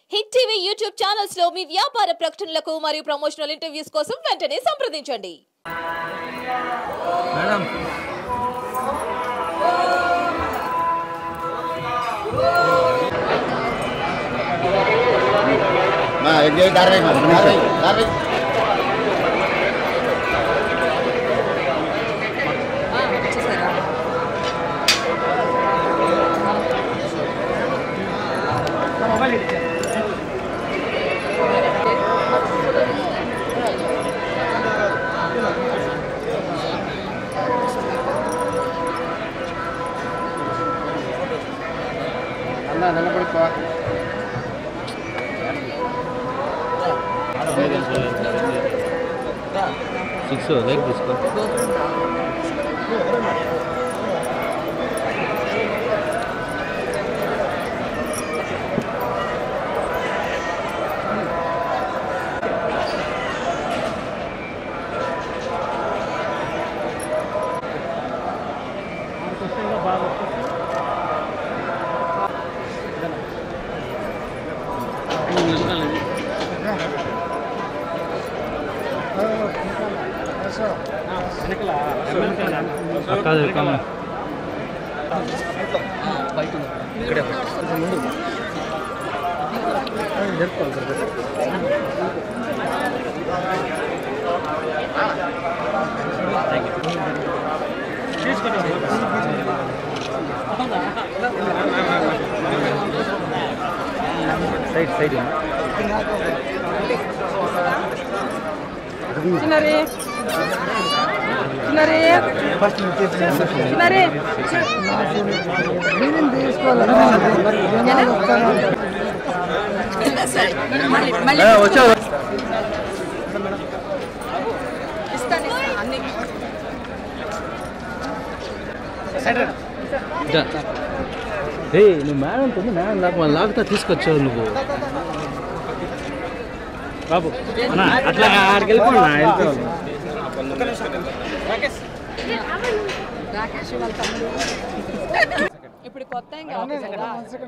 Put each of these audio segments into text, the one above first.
hit TV YouTube channels లో మీ వ్యాపార ప్రకటనలకు మరియు ప్రమోషనల్ ఇంటర్వ్యూస్ కోసం వెంటనే సంప్రదించండి మేడం మా ఎగ్జామ్ దారి దారి దారి అన్న నిలబడిపో సిక్స్ లైక్ తీసుకో అక్క దొరికామా ఇక్కడే ముందు సైడ్ సైడ్ చిన్నరి చిన్నరి చిన్నరి మళ్ళీ మళ్ళీ వచ్చా ఇస్తాను ఇస్తాను అన్ని ఏ నువ్వు మేడం తొమ్మిది మేడం నాకు మళ్ళీ లాగుతా తీసుకొచ్చావు నువ్వు బాబు అన్నా, అట్లా ఆడికి వెళ్ళిపోనా వెళ్ళిపోవాలి రాకేష్ వాళ్ళ తమ్ముడు ఇప్పుడు కొత్త ఏం కాదు కదా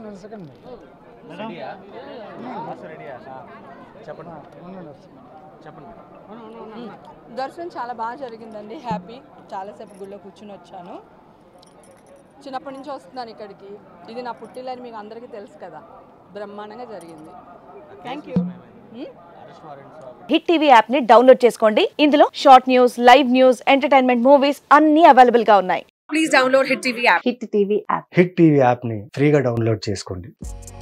దర్శనం చాలా బాగా జరిగిందండి హ్యాపీ చాలాసేపు గుళ్ళో కూర్చుని వచ్చాను చిన్నప్పటి నుంచి వస్తున్నాను ఇక్కడికి ఇది నా పుట్టిల్లని మీకు అందరికీ తెలుసు కదా బ్రహ్మాండంగా జరిగింది thank you Hit TV app ని డౌన్లోడ్ చేసుకోండి ఇందులో short news live news entertainment movies అన్ని అవైలబుల్ గా ఉన్నాయి please download Hit TV app Hit TV app Hit TV యాప్ని ఫ్రీగా డౌన్లోడ్ చేసుకోండి